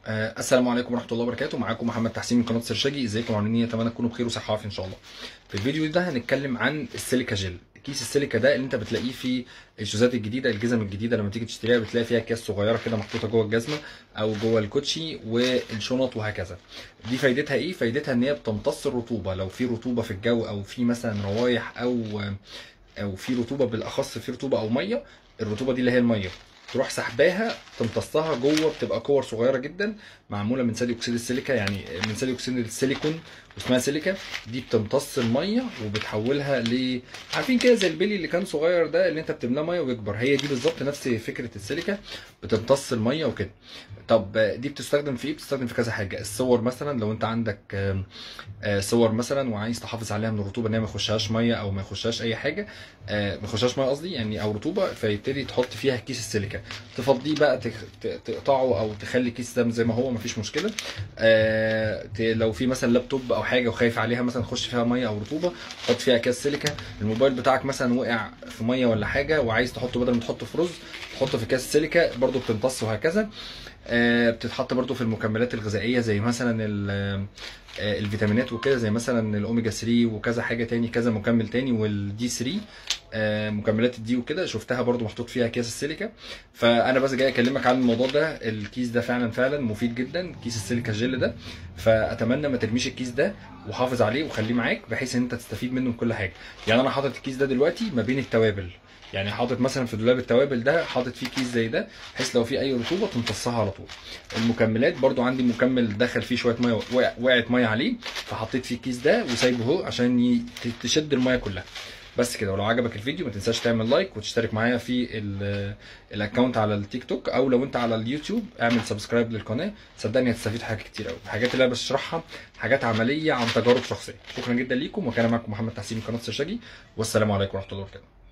آه، السلام عليكم ورحمه الله وبركاته معاكم محمد تحسين من قناه سرشاجي ازيكم عاملين ايه اتمنى تكونوا بخير وصحه وعافيه ان شاء الله في الفيديو ده هنتكلم عن السيليكا جل كيس السيليكا ده اللي انت بتلاقيه في الشوزات الجديده الجزم الجديده لما تيجي تشتريها بتلاقي فيها اكياس صغيره كده محطوطه جوه الجزمه او جوه الكوتشي والشنط وهكذا دي فايدتها ايه فايدتها ان هي بتمتص الرطوبه لو في رطوبه في الجو او في مثلا روايح او او في رطوبه بالاخص في رطوبه او ميه الرطوبه دي اللي هي الميه تروح سحباها تمتصها جوه بتبقى كور صغيره جدا معموله من ثاني اكسيد السيليكا يعني من ثاني اكسيد السيليكون واسمها سيليكا دي بتمتص الميه وبتحولها ل عارفين كده زي البلي اللي كان صغير ده اللي انت بتملاه ميه ويكبر هي دي بالظبط نفس فكره السيليكا بتمتص الميه وكده طب دي بتستخدم في ايه بتستخدم في كذا حاجه الصور مثلا لو انت عندك آم، آه، صور مثلا وعايز تحافظ عليها من الرطوبه ان هي ما يخشهاش ميه او ما يخشهاش اي حاجه آه، ما يخشهاش ميه قصدي يعني او رطوبه فيبتدي تحط فيها كيس السيليكا تفضيه بقى تخ- ت- تقطعه او تخلي الكيس ده زي ما هو مفيش مشكله آه، ت- لو في مثلا لابتوب او حاجه وخايف عليها مثلا تخش فيها ميه او رطوبه تحط فيها اكياس سيليكا الموبايل بتاعك مثلا وقع في ميه ولا حاجه وعايز تحطه بدل ما تحطه في رز تحطه في كاس سيليكا برضو بتمتص وهكذا آه، بتتحط برضو في المكملات الغذائيه زي مثلا ال- آه، الفيتامينات وكده زي مثلا الاوميجا 3 وكذا حاجه تاني كذا مكمل تاني والدي 3 آه، مكملات الدي وكده شفتها برضو محطوط فيها اكياس السيليكا فانا بس جاي اكلمك عن الموضوع ده الكيس ده فعلا فعلا مفيد جدا كيس السيليكا جل ده فاتمنى ما ترميش الكيس ده وحافظ عليه وخليه معاك بحيث ان انت تستفيد منه من كل حاجه يعني انا حاطط الكيس ده دلوقتي ما بين التوابل يعني حاطط مثلا في دولاب التوابل ده حاطط فيه كيس زي ده بحيث لو في اي رطوبه تمتصها على طول المكملات برضو عندي مكمل دخل فيه شويه ميه وقع- وقعت ميه عليه فحطيت فيه الكيس ده وسايبه اهو عشان ي- ت- تشد الميه كلها بس كده ولو عجبك الفيديو ما تنساش تعمل لايك وتشترك معايا في ال- الاكونت على التيك توك او لو انت على اليوتيوب اعمل سبسكرايب للقناه صدقني هتستفيد حاجات كتير قوي الحاجات اللي انا بشرحها حاجات عمليه عن تجارب شخصيه شكرا جدا ليكم وكان معكم محمد تحسين من قناه سرشاجي والسلام عليكم ورحمه الله وبركاته